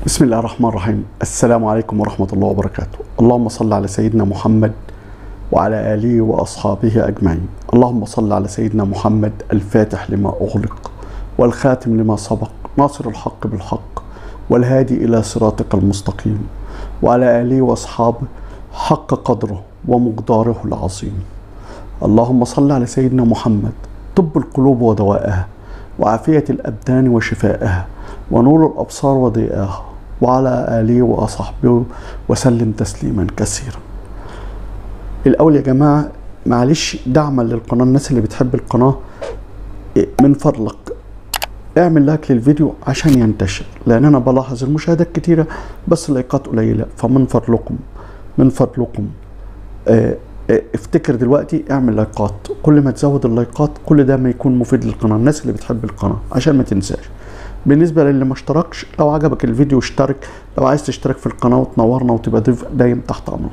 بسم الله الرحمن الرحيم السلام عليكم ورحمة الله وبركاته اللهم صل على سيدنا محمد وعلى آله وأصحابه أجمعين اللهم صل على سيدنا محمد الفاتح لما أغلق والخاتم لما سبق ناصر الحق بالحق والهادي إلى صراطك المستقيم وعلى آله وأصحابه حق قدره ومقداره العظيم اللهم صل على سيدنا محمد طب القلوب ودوائها وعافية الأبدان وشفائها ونور الأبصار وضيائها وعلى آله وأصحابه وسلم تسليما كثيرا الأول يا جماعة معلش دعما للقناة الناس اللي بتحب القناة من فضلك اعمل لايك للفيديو عشان ينتشر لأن أنا بلاحظ المشاهدات كتيرة بس اللايكات قليلة فمن فضلكم من فضلكم اه اه افتكر دلوقتي اعمل لايكات كل ما تزود اللايكات كل ده ما يكون مفيد للقناة الناس اللي بتحب القناة عشان ما تنساش بالنسبه للي ما اشتركش لو عجبك الفيديو اشترك لو عايز تشترك في القناه وتنورنا وتبقى ضيف دايم تحت امرك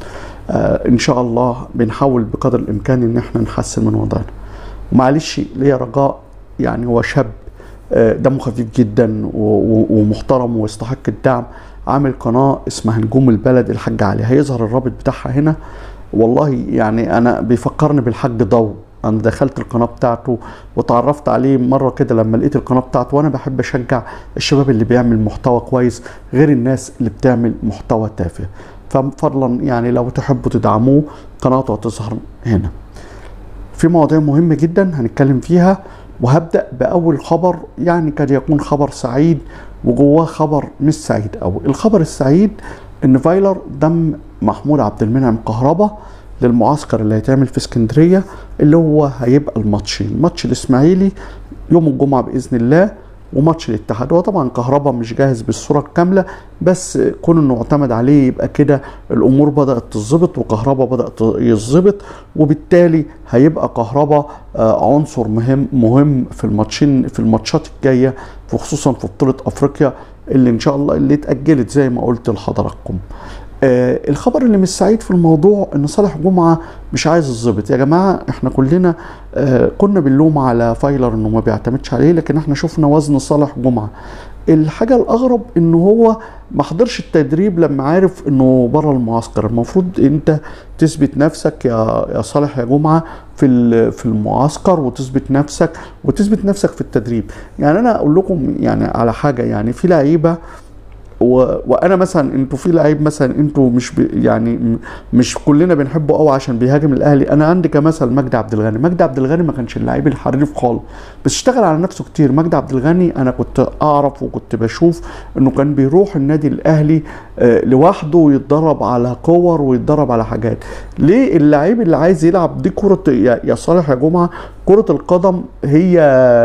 آه ان شاء الله بنحاول بقدر الامكان ان احنا نحسن من وضعنا ومعلش ليا رجاء يعني هو شاب آه دمه خفيف جدا ومحترم ويستحق الدعم عامل قناه اسمها نجوم البلد الحاج علي هيظهر الرابط بتاعها هنا والله يعني انا بيفكرني بالحاج ضو انا دخلت القناه بتاعته وتعرفت عليه مره كده لما لقيت القناه بتاعته وانا بحب اشجع الشباب اللي بيعمل محتوى كويس غير الناس اللي بتعمل محتوى تافه ففضلا يعني لو تحبوا تدعموه قناته هتظهر هنا في مواضيع مهمه جدا هنتكلم فيها وهبدا باول خبر يعني قد يكون خبر سعيد وجواه خبر مش سعيد قوي الخبر السعيد ان فايلر دم محمود عبد المنعم كهربا للمعسكر اللي هيتعمل في اسكندريه اللي هو هيبقى الماتشين ماتش الاسماعيلي يوم الجمعه باذن الله وماتش الاتحاد هو طبعا كهربا مش جاهز بالصوره الكامله بس كون انه اعتمد عليه يبقى كده الامور بدات تظبط وكهربا بدات يظبط وبالتالي هيبقى كهربا عنصر مهم مهم في الماتشين في الماتشات الجايه وخصوصا في بطوله افريقيا اللي ان شاء الله اللي اتاجلت زي ما قلت لحضراتكم آه الخبر اللي مش سعيد في الموضوع ان صالح جمعه مش عايز الظبط يا جماعه احنا كلنا آه كنا بنلوم على فايلر انه ما بيعتمدش عليه لكن احنا شفنا وزن صالح جمعه الحاجة الأغرب إنه هو ما حضرش التدريب لما عارف إنه بره المعسكر، المفروض أنت تثبت نفسك يا يا صالح يا جمعة في في المعسكر وتثبت نفسك وتثبت نفسك في التدريب، يعني أنا أقول لكم يعني على حاجة يعني في لعيبة و... وانا مثلا انتوا في لعيب مثلا انتوا مش ب... يعني مش كلنا بنحبه قوي عشان بيهاجم الاهلي انا عندي كمثل مجدي عبد الغني مجدي عبد الغني ما كانش اللعيب الحريف خالص بس اشتغل على نفسه كتير مجدي عبد الغني انا كنت اعرف وكنت بشوف انه كان بيروح النادي الاهلي آه لوحده ويتدرب على كور ويتدرب على حاجات ليه اللعيب اللي عايز يلعب دي كره يا, يا صالح يا جمعه كره القدم هي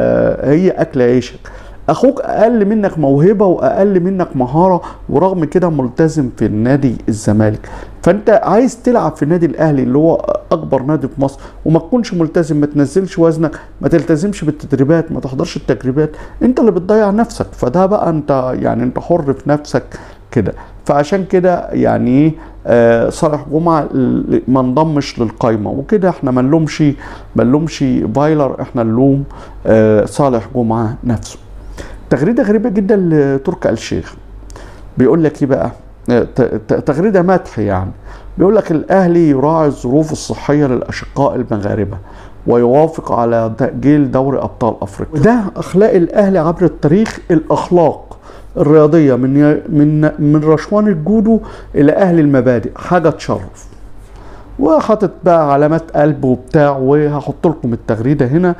هي اكل عيشك اخوك اقل منك موهبه واقل منك مهاره ورغم كده ملتزم في النادي الزمالك فانت عايز تلعب في النادي الاهلي اللي هو اكبر نادي في مصر وما تكونش ملتزم ما تنزلش وزنك ما تلتزمش بالتدريبات ما تحضرش التدريبات انت اللي بتضيع نفسك فده بقى انت يعني انت حر في نفسك كده فعشان كده يعني آه صالح جمعه ما انضمش للقايمه وكده احنا ما نلومش ما نلومش فايلر احنا نلوم آه صالح جمعه نفسه تغريده غريبه جدا لتركي آل الشيخ بيقول لك ايه بقى تغريده مدح يعني بيقول لك الاهلي يراعي الظروف الصحيه للاشقاء المغاربه ويوافق على تاجيل دوري ابطال افريقيا ده اخلاق الاهلي عبر التاريخ الاخلاق الرياضيه من من من رشوان الجودو الى اهل المبادئ حاجه تشرف وحاطط بقى علامات قلب وبتاع وهحط لكم التغريده هنا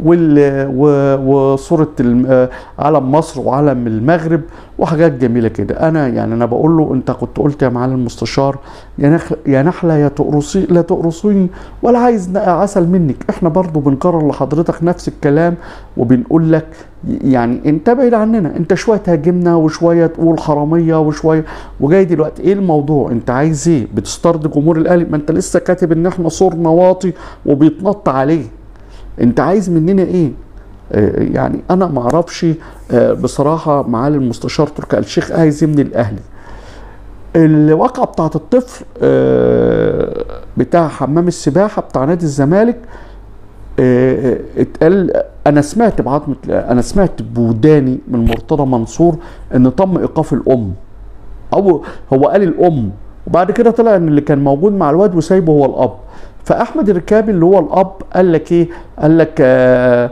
وصورة علم مصر وعلم المغرب وحاجات جميلة كده أنا يعني أنا بقول له أنت كنت قلت يا معالي المستشار يا نخل يا نحلة يا تقرصي لا تقرصين ولا عايز عسل منك إحنا برضو بنكرر لحضرتك نفس الكلام وبنقول لك يعني انت بعيد عننا انت شويه تهاجمنا وشويه تقول حراميه وشويه وجاي دلوقتي ايه الموضوع انت عايز ايه بتسترد جمهور الاهلي ما انت لسه كاتب ان احنا صورنا واطي وبيتنط عليه انت عايز مننا ايه آه يعني انا ما اعرفش آه بصراحه معالي المستشار تركي آل الشيخ عايز ايه من الاهلي الواقعه بتاعت الطفل آه بتاع حمام السباحه بتاع نادي الزمالك اتقال انا سمعت بعظمه انا سمعت بوداني من مرتضى منصور ان تم ايقاف الام او هو قال الام وبعد كده طلع ان اللي كان موجود مع الواد وسايبه هو الاب فاحمد الركابي اللي هو الاب قال لك ايه قال لك آآ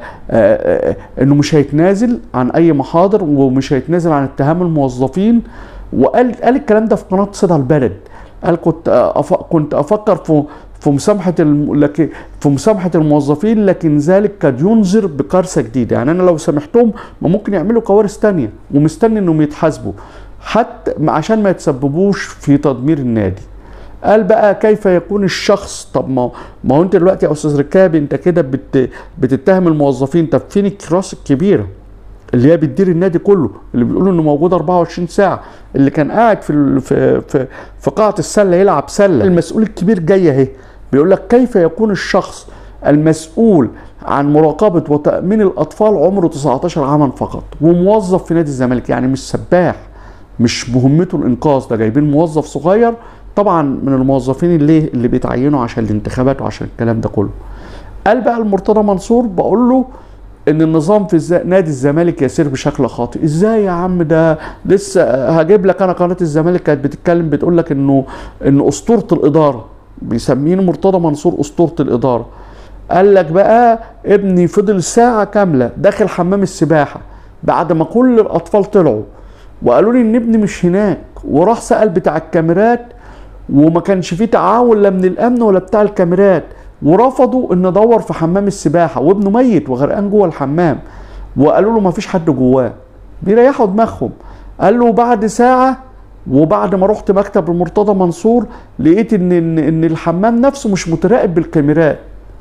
آآ انه مش هيتنازل عن اي محاضر ومش هيتنازل عن اتهام الموظفين وقال قال الكلام ده في قناه صدى البلد قال كنت أف... كنت افكر في في مسامحه الم... لكن في مسامحه الموظفين لكن ذلك قد ينذر بكارثه جديده يعني انا لو سامحتهم ما ممكن يعملوا كوارث تانية ومستني انهم يتحاسبوا حتى عشان ما يتسببوش في تدمير النادي قال بقى كيف يكون الشخص طب ما ما هو انت دلوقتي يا استاذ ركابي انت كده بت بتتهم الموظفين طب فين الكراس الكبيره اللي هي بتدير النادي كله اللي بيقولوا انه موجود 24 ساعه اللي كان قاعد في في في, في قاعه السله يلعب سله المسؤول الكبير جاي اهي بيقول لك كيف يكون الشخص المسؤول عن مراقبه وتامين الاطفال عمره 19 عاما فقط وموظف في نادي الزمالك يعني مش سباح مش مهمته الانقاذ ده جايبين موظف صغير طبعا من الموظفين اللي اللي بيتعينوا عشان الانتخابات وعشان الكلام ده كله قال بقى المرتضى منصور بقول له ان النظام في الز... نادي الزمالك يسير بشكل خاطئ ازاي يا عم ده لسه هجيب لك انا قناه الزمالك كانت بتتكلم بتقول لك انه ان اسطوره الاداره بيسمين مرتضى منصور اسطوره الاداره قال لك بقى ابني فضل ساعه كامله داخل حمام السباحه بعد ما كل الاطفال طلعوا وقالوا لي ان ابني مش هناك وراح سال بتاع الكاميرات وما كانش فيه تعاون لا من الامن ولا بتاع الكاميرات ورفضوا ان ادور في حمام السباحه وابنه ميت وغرقان جوه الحمام وقالوا له ما فيش حد جواه بيريحوا دماغهم قال له بعد ساعه وبعد ما رحت مكتب المرتضى منصور لقيت ان ان, إن الحمام نفسه مش متراقب بالكاميرات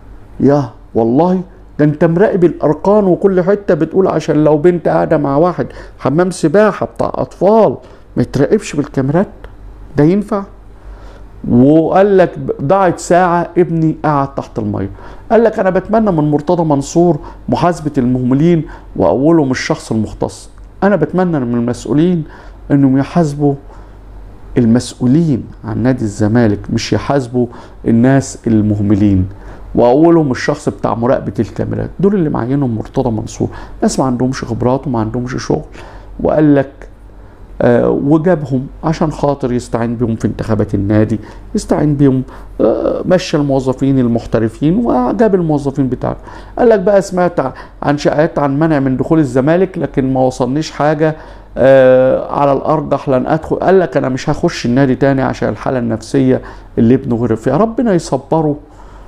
يا والله ده انت مراقب الارقام وكل حته بتقول عشان لو بنت قاعده مع واحد حمام سباحه بتاع اطفال ما يتراقبش بالكاميرات ده ينفع وقال لك ضاعت ساعة ابني قاعد تحت المية قال لك أنا بتمنى من مرتضى منصور محاسبة المهملين وأولهم الشخص المختص أنا بتمنى من المسؤولين أنهم يحاسبوا المسؤولين عن نادي الزمالك مش يحاسبوا الناس المهملين واولهم الشخص بتاع مراقبه الكاميرات دول اللي معينهم مرتضى منصور ناس ما عندهمش خبرات وما عندهمش شغل وقال لك آه وجابهم عشان خاطر يستعين بهم في انتخابات النادي يستعين بهم آه مشى الموظفين المحترفين وجاب الموظفين بتاعته قال لك بقى سمعت عن شائعات عن منع من دخول الزمالك لكن ما وصلنيش حاجه آه على الارجح لن ادخل قال لك انا مش هخش النادي تاني عشان الحاله النفسيه اللي ابنه غرق فيها ربنا يصبره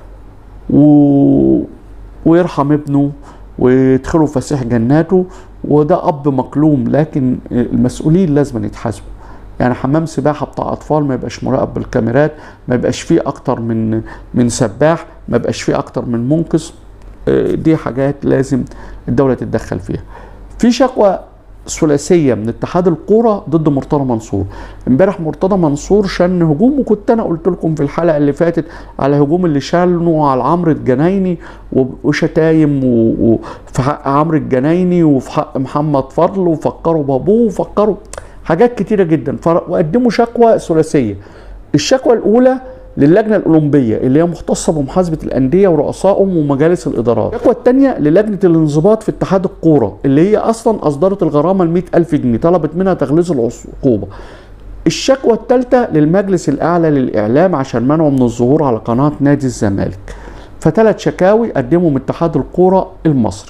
و... ويرحم ابنه ويدخله فسيح جناته وده اب مظلوم لكن المسؤولين لازم يتحاسبوا يعني حمام سباحه بتاع اطفال ما يبقاش مراقب بالكاميرات ما يبقاش فيه اكتر من من سباح ما يبقاش فيه اكتر من منقذ دي حاجات لازم الدوله تتدخل فيها في شكوى ثلاثيه من اتحاد الكوره ضد مرتضى منصور امبارح مرتضى منصور شن هجوم وكنت انا قلت لكم في الحلقه اللي فاتت على هجوم اللي شنه على عمرو الجنايني وشتايم وفي حق عمرو الجنايني وفي حق محمد فضل وفكروا بابوه وفكروا حاجات كتيره جدا وقدموا شكوى ثلاثيه الشكوى الاولى للجنة الأولمبية اللي هي مختصة بمحاسبة الأندية ورؤسائهم ومجالس الإدارات الشكوى الثانية للجنة الانضباط في اتحاد الكورة اللي هي أصلا أصدرت الغرامة ال ألف جنيه طلبت منها تغليظ العقوبة الشكوى الثالثة للمجلس الأعلى للإعلام عشان منعه من الظهور على قناة نادي الزمالك فثلاث شكاوي قدمهم اتحاد الكورة المصري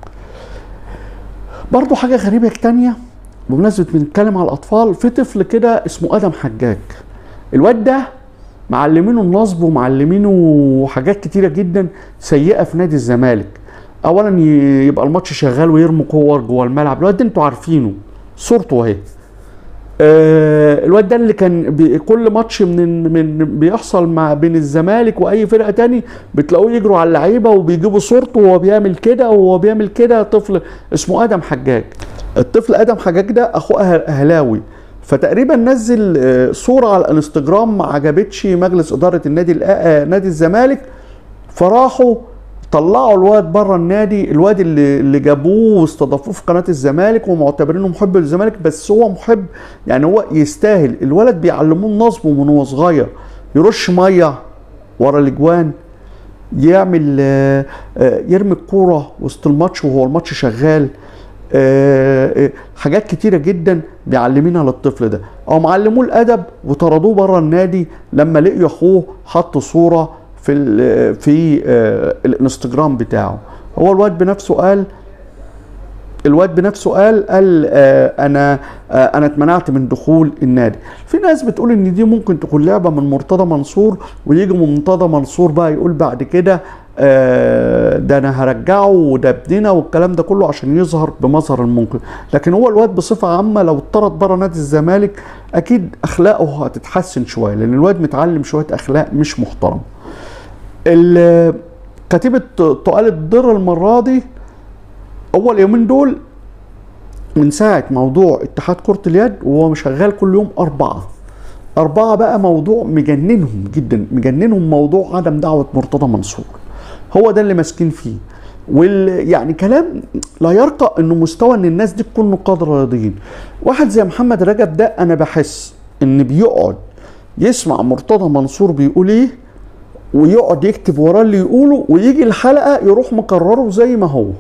برضو حاجة غريبة تانية بمناسبة بنتكلم على الأطفال في طفل كده اسمه آدم حجاج الواد ده معلمينه النصب ومعلمينه حاجات كتيره جدا سيئه في نادي الزمالك اولا يبقى الماتش شغال ويرموا كور جوه الملعب الواد ده انتوا عارفينه صورته اهي آه الواد ده اللي كان بي كل ماتش من من بيحصل مع بين الزمالك واي فرقه تاني بتلاقوه يجروا على اللعيبه وبيجيبوا صورته وهو بيعمل كده وهو بيعمل كده طفل اسمه ادم حجاج الطفل ادم حجاج ده اخوه اهلاوي فتقريبا نزل صوره على الانستجرام ما عجبتش مجلس اداره النادي نادي الزمالك فراحوا طلعوا الواد بره النادي الواد اللي اللي جابوه واستضافوه في قناه الزمالك ومعتبرينه محب للزمالك بس هو محب يعني هو يستاهل الولد بيعلموه النصب من هو صغير يرش ميه ورا الاجوان يعمل آه، آه، يرمي الكوره وسط الماتش وهو الماتش شغال آه، آه، حاجات كتيره جدا بيعلمينها للطفل ده او معلموه الادب وطردوه بره النادي لما لقيوا اخوه حط صوره في ال في آه، الانستجرام بتاعه هو الواد بنفسه قال الواد بنفسه قال قال آه انا آه انا اتمنعت من دخول النادي في ناس بتقول ان دي ممكن تكون لعبه من مرتضى منصور ويجي من مرتضى منصور بقى يقول بعد كده آه ده انا هرجعه وده ابننا والكلام ده كله عشان يظهر بمظهر المنقذ لكن هو الواد بصفه عامه لو اتطرد بره نادي الزمالك اكيد اخلاقه هتتحسن شويه لان الواد متعلم شويه اخلاق مش محترم ال- كتيبه تقال الضر المره دي اول يومين دول من ساعة موضوع اتحاد كرة اليد وهو شغال كل يوم أربعة أربعة بقى موضوع مجننهم جدا مجننهم موضوع عدم دعوة مرتضى منصور هو ده اللي ماسكين فيه وال يعني كلام لا يرقى انه مستوى ان الناس دي تكون نقاد رياضيين واحد زي محمد رجب ده انا بحس ان بيقعد يسمع مرتضى منصور بيقول ايه ويقعد يكتب وراه اللي يقوله ويجي الحلقه يروح مكرره زي ما هو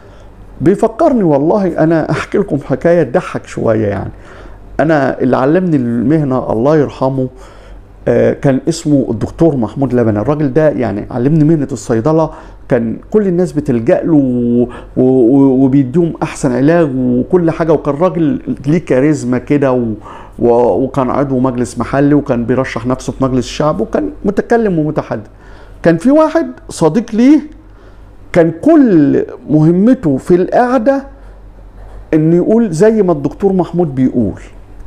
بيفكرني والله انا احكي لكم حكايه تضحك شويه يعني انا اللي علمني المهنه الله يرحمه آه، كان اسمه الدكتور محمود لبن الراجل ده يعني علمني مهنه الصيدله كان كل الناس بتلجا له و- و- وبيديهم احسن علاج وكل حاجه وكان راجل ليه كاريزما كده و- و- وكان عضو مجلس محلي وكان بيرشح نفسه في مجلس الشعب وكان متكلم ومتحدث كان في واحد صديق ليه كان كل مهمته في القعده انه يقول زي ما الدكتور محمود بيقول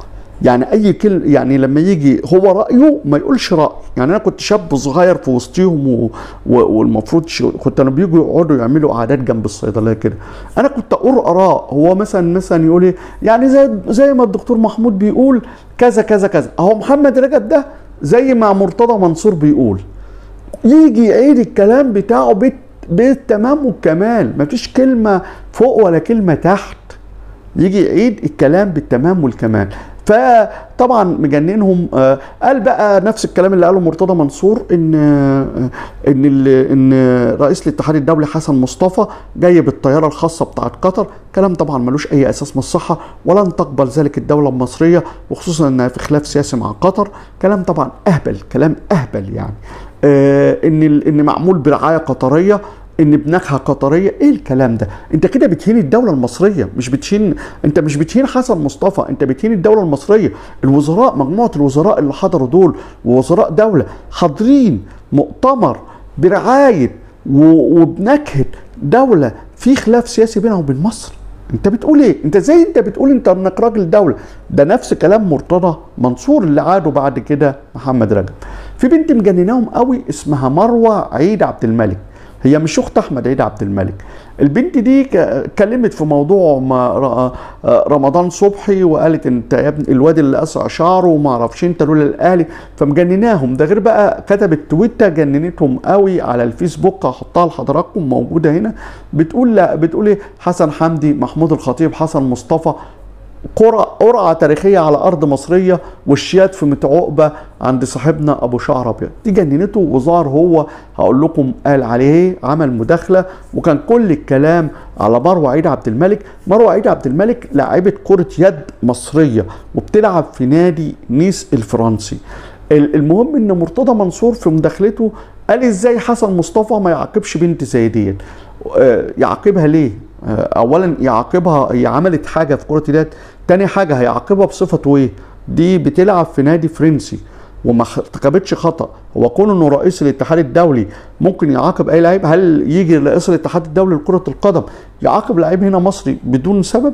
يعني اي كل يعني لما يجي هو رايه ما يقولش راي يعني انا كنت شاب صغير في وسطهم و... و... والمفروض ش... كنت انا بيجوا يقعدوا يعملوا قعدات جنب الصيدليه كده انا كنت اقول اراء هو مثلا مثلا يقول ايه يعني زي زي ما الدكتور محمود بيقول كذا كذا كذا اهو محمد رجب ده زي ما مرتضى منصور بيقول يجي يعيد الكلام بتاعه بت... بالتمام والكمال مفيش كلمه فوق ولا كلمه تحت يجي يعيد الكلام بالتمام والكمال فطبعا مجننهم آه، قال بقى نفس الكلام اللي قاله مرتضى منصور ان آه، ان ال- ان رئيس الاتحاد الدولي حسن مصطفى جاي بالطياره الخاصه بتاعت قطر كلام طبعا ملوش اي اساس من الصحه ولن تقبل ذلك الدوله المصريه وخصوصا انها في خلاف سياسي مع قطر كلام طبعا اهبل كلام اهبل يعني آه، ان ال- ان معمول برعايه قطريه ان بنكهه قطريه ايه الكلام ده انت كده بتهين الدوله المصريه مش بتهين انت مش بتهين حسن مصطفى انت بتهين الدوله المصريه الوزراء مجموعه الوزراء اللي حضروا دول ووزراء دوله حاضرين مؤتمر برعايه و- وبنكهه دوله في خلاف سياسي بينها وبين مصر انت بتقول ايه انت ازاي انت بتقول انت انك راجل دوله ده نفس كلام مرتضى منصور اللي عاده بعد كده محمد رجب في بنت مجنناهم قوي اسمها مروه عيد عبد الملك هي مش اخت احمد عيد عبد الملك البنت دي ك- اتكلمت في موضوع ما ر- رمضان صبحي وقالت انت يا ابن الواد اللي قصع شعره وما اعرفش انت لولا الاهلي فمجنناهم ده غير بقى كتبت تويتر جننتهم قوي على الفيسبوك هحطها لحضراتكم موجوده هنا بتقول لا بتقول ايه حسن حمدي محمود الخطيب حسن مصطفى قرعة قرعة تاريخية على أرض مصرية والشيات في متعقبة عند صاحبنا أبو شعر أبيض دي جننته وظهر هو هقول لكم قال عليه إيه عمل مداخلة وكان كل الكلام على مروة عيد عبد الملك مروة عيد عبد الملك لاعبة كرة يد مصرية وبتلعب في نادي نيس الفرنسي ال- المهم ان مرتضى منصور في مداخلته قال ازاي حسن مصطفى ما يعاقبش بنت زي ديت آه، يعاقبها ليه آه، اولا يعاقبها هي عملت حاجه في كره اليد تاني حاجه هيعاقبها بصفته ايه دي بتلعب في نادي فرنسي وما خ- ارتكبتش خطا هو كون انه رئيس الاتحاد الدولي ممكن يعاقب اي لعيب هل يجي رئيس الاتحاد الدولي لكره القدم يعاقب لعيب هنا مصري بدون سبب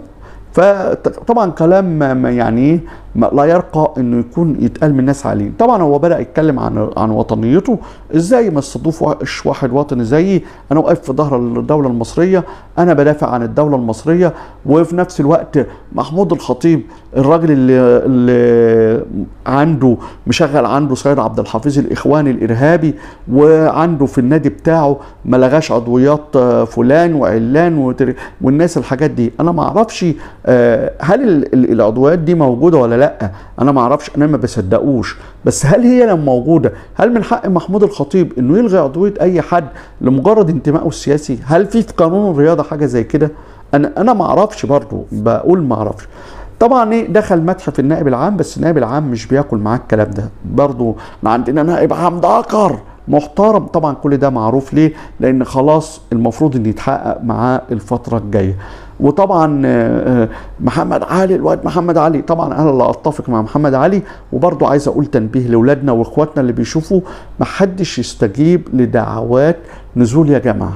فطبعا كلام ما- ما يعني ايه ما- لا يرقى انه يكون يتقال من ناس عاليين طبعا هو بدا يتكلم عن عن وطنيته ازاي ما استضيفش واحد وطني زيي انا واقف في ظهر الدوله المصريه انا بدافع عن الدوله المصريه وفي نفس الوقت محمود الخطيب الراجل اللي, اللي عنده مشغل عنده سيد عبد الحفيظ الاخواني الارهابي وعنده في النادي بتاعه ما لغاش عضويات آه، فلان وعلان وتر- والناس الحاجات دي انا ما اعرفش آه، هل ال- ال- العضويات دي موجوده ولا لا انا ما اعرفش انا ما بصدقوش بس هل هي لو موجوده هل من حق محمود الخطيب انه يلغي عضويه اي حد لمجرد انتمائه السياسي هل في في قانون الرياضه حاجه زي كده انا انا ما اعرفش برضه بقول ما اعرفش طبعا ايه دخل متحف النائب العام بس النائب العام مش بياكل معاه الكلام ده برضه عندنا نائب عام ذكر محترم طبعا كل ده معروف ليه لان خلاص المفروض ان يتحقق معاه الفتره الجايه وطبعا آه، آه، محمد علي الواد محمد علي طبعا انا لا اتفق مع محمد علي وبرضه عايز اقول تنبيه لاولادنا واخواتنا اللي بيشوفوا ما حدش يستجيب لدعوات نزول يا جماعه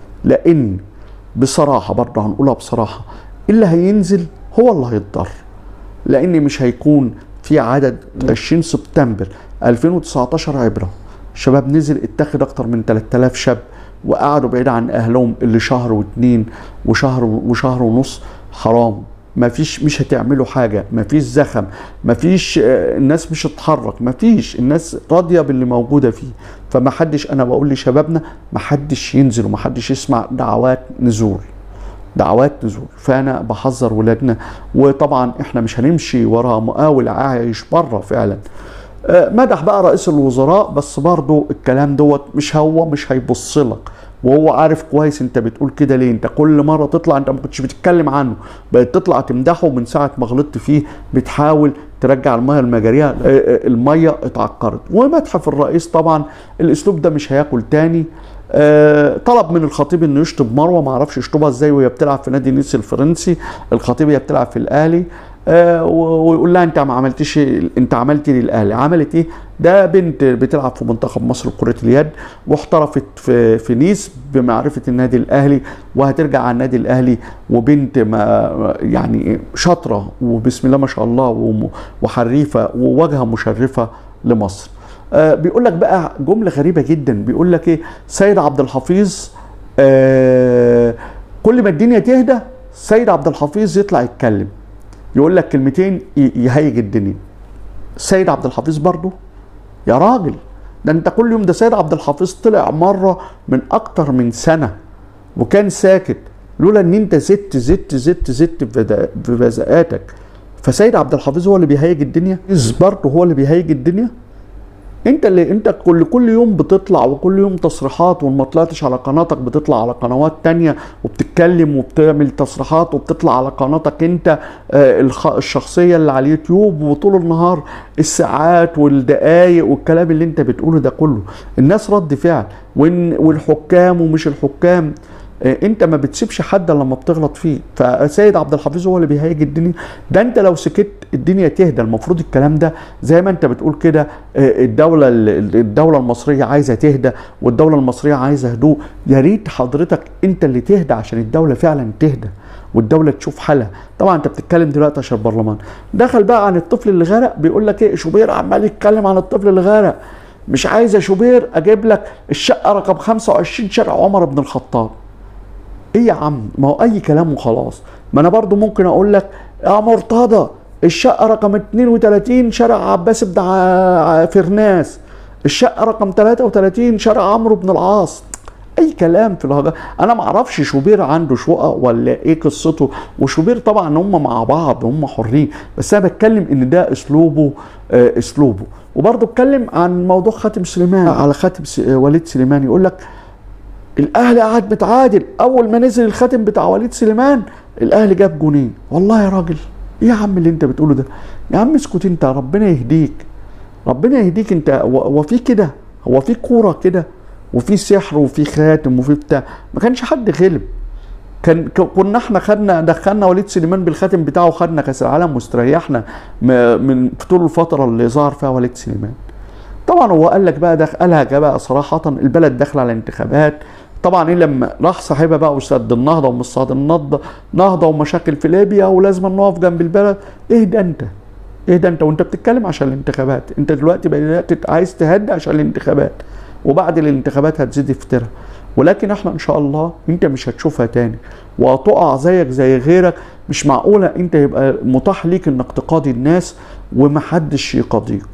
لان بصراحه برضه هنقولها بصراحه اللي هينزل هو اللي هيتضر لان مش هيكون في عدد 20 سبتمبر 2019 عبره شباب نزل اتخذ اكتر من 3000 شاب وقعدوا بعيد عن اهلهم اللي شهر واتنين وشهر وشهر ونص حرام ما فيش مش هتعملوا حاجه ما فيش زخم ما فيش آه، الناس مش هتتحرك ما فيش الناس راضيه باللي موجوده فيه فما حدش انا بقول لشبابنا ما حدش ينزل وما حدش يسمع دعوات نزول دعوات نزول فانا بحذر ولادنا وطبعا احنا مش هنمشي ورا مقاول عايش بره فعلا آه، مدح بقى رئيس الوزراء بس برضو الكلام دوت مش هو مش هيبص لك وهو عارف كويس انت بتقول كده ليه انت كل مره تطلع انت ما كنتش بتتكلم عنه بقت تطلع تمدحه من ساعه ما غلطت فيه بتحاول ترجع الميه المجاريه آه، آه، الميه اتعكرت ومتحف الرئيس طبعا الاسلوب ده مش هياكل تاني آه، طلب من الخطيب انه يشطب مروه ما اعرفش يشطبها ازاي وهي بتلعب في نادي نيس الفرنسي الخطيب هي بتلعب في الاهلي آه، و- ويقول لها انت ما عملتش انت عملتي للاهلي عملت ايه ده بنت بتلعب في منتخب مصر كره اليد واحترفت في في نيس بمعرفه النادي الاهلي وهترجع على النادي الاهلي وبنت ما يعني شاطره وبسم الله ما شاء الله وم- وحريفه وواجهه مشرفه لمصر آه، بيقول لك بقى جمله غريبه جدا بيقول لك ايه سيد عبد الحفيظ آه، كل ما الدنيا تهدى سيد عبد الحفيظ يطلع يتكلم يقول لك كلمتين ي- يهيج الدنيا سيد عبد الحفيظ برضه يا راجل ده انت كل يوم ده سيد عبد الحفيظ طلع مره من اكتر من سنه وكان ساكت لولا ان انت زدت زدت زدت زدت في بدا- في بذاءاتك فسيد عبد الحفيظ هو اللي بيهيج الدنيا برضه هو اللي بيهيج الدنيا انت اللي انت كل كل يوم بتطلع وكل يوم تصريحات وما طلعتش على قناتك بتطلع على قنوات تانية وبتتكلم وبتعمل تصريحات وبتطلع على قناتك انت آه، الخ- الشخصية اللي على اليوتيوب وطول النهار الساعات والدقايق والكلام اللي انت بتقوله ده كله الناس رد فعل وإن- والحكام ومش الحكام آه، انت ما بتسيبش حد إلا لما بتغلط فيه فسيد عبد الحفيظ هو اللي بيهيج الدنيا ده انت لو سكت الدنيا تهدى المفروض الكلام ده زي ما انت بتقول كده آه، الدوله الدوله المصريه عايزه تهدى والدوله المصريه عايزه هدوء يا ريت حضرتك انت اللي تهدى عشان الدوله فعلا تهدى والدوله تشوف حالها طبعا انت بتتكلم دلوقتي عشان البرلمان دخل بقى عن الطفل اللي غرق بيقول لك ايه شوبير عمال يتكلم عن الطفل اللي غرق مش عايز يا شوبير اجيب لك الشقه رقم 25 شارع عمر بن الخطاب ايه يا عم ما هو اي كلام وخلاص ما انا برضو ممكن اقول لك يا مرتضى الشقه رقم 32 شارع عباس بن ع- فرناس الشقه رقم 33 شارع عمرو بن العاص اي كلام في الهجا انا ما اعرفش شوبير عنده شقق ولا ايه قصته وشوبير طبعا هم مع بعض هم حرين بس انا بتكلم ان ده اسلوبه آه اسلوبه وبرضه اتكلم عن موضوع خاتم سليمان على خاتم س- آه، وليد سليمان يقول لك الاهلي قعد متعادل اول ما نزل الخاتم بتاع وليد سليمان الاهلي جاب جونين والله يا راجل ايه يا عم اللي انت بتقوله ده يا عم اسكت انت ربنا يهديك ربنا يهديك انت هو هو في كده هو في كوره كده وفي سحر وفي خاتم وفي بتاع ما كانش حد غلب كان ك- كنا احنا خدنا دخلنا وليد سليمان بالخاتم بتاعه خدنا كاس العالم واستريحنا م- من طول الفتره اللي ظهر فيها وليد سليمان طبعا هو قال لك بقى ده قالها بقى صراحة البلد داخلة على انتخابات طبعا ايه لما راح صاحبها بقى وسد النهضة ومش صاد النهضة نهضة ومشاكل في ليبيا ولازم نقف جنب البلد ايه ده انت ايه ده انت وانت بتتكلم عشان الانتخابات انت دلوقتي بدأت عايز تهدي عشان الانتخابات وبعد الانتخابات هتزيد افترا ولكن احنا ان شاء الله انت مش هتشوفها تاني وهتقع زيك زي غيرك مش معقولة انت يبقى متاح ليك انك تقاضي الناس ومحدش يقاضيك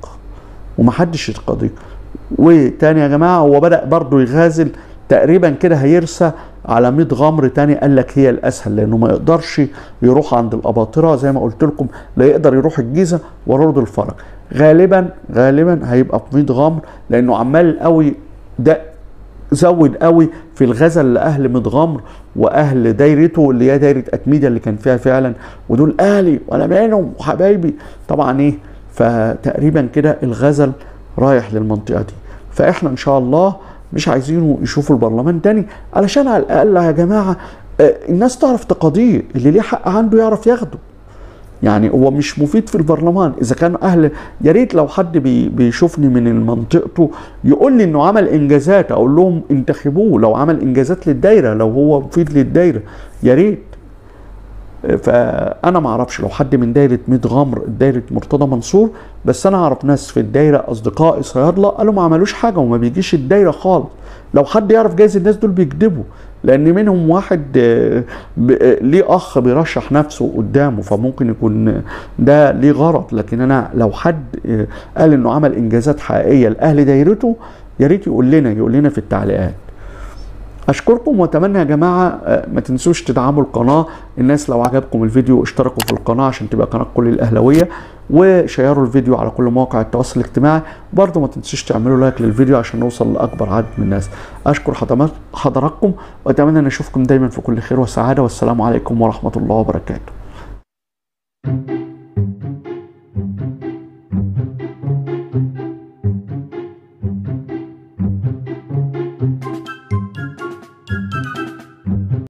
ومحدش يتقاضيه وتاني يا جماعه هو بدا برضه يغازل تقريبا كده هيرسى على 100 غمر تاني قال لك هي الاسهل لانه ما يقدرش يروح عند الاباطره زي ما قلت لكم لا يقدر يروح الجيزه ورود الفرج غالبا غالبا هيبقى ب 100 غمر لانه عمال قوي ده زود قوي في الغزل لاهل متغمر واهل دايرته اللي هي دايره اتميده اللي كان فيها فعلا ودول اهلي وانا منهم وحبايبي طبعا ايه فتقريبا كده الغزل رايح للمنطقه دي فاحنا ان شاء الله مش عايزينه يشوفوا البرلمان تاني علشان على الاقل يا جماعه آه، الناس تعرف تقاضيه اللي ليه حق عنده يعرف ياخده يعني هو مش مفيد في البرلمان اذا كان اهل يا ريت لو حد بي بيشوفني من منطقته يقول لي انه عمل انجازات اقول لهم انتخبوه لو عمل انجازات للدايره لو هو مفيد للدايره يا ريت فانا ما اعرفش لو حد من دايره ميت غمر دايره مرتضى منصور بس انا اعرف ناس في الدايره اصدقائي صيادله قالوا ما عملوش حاجه وما بيجيش الدايره خالص لو حد يعرف جايز الناس دول بيكذبوا لان منهم واحد آه، ب- آه، ليه اخ بيرشح نفسه قدامه فممكن يكون ده ليه غرض لكن انا لو حد آه، قال انه عمل انجازات حقيقيه لاهل دايرته يا ريت يقول لنا يقول لنا في التعليقات اشكركم واتمنى يا جماعه آه، ما تنسوش تدعموا القناه الناس لو عجبكم الفيديو اشتركوا في القناه عشان تبقى قناه كل الاهلاويه وشيروا الفيديو على كل مواقع التواصل الاجتماعي برضه ما تنسوش تعملوا لايك للفيديو عشان نوصل لاكبر عدد من الناس اشكر حضرات- حضراتكم واتمنى ان اشوفكم دايما في كل خير وسعاده والسلام عليكم ورحمه الله وبركاته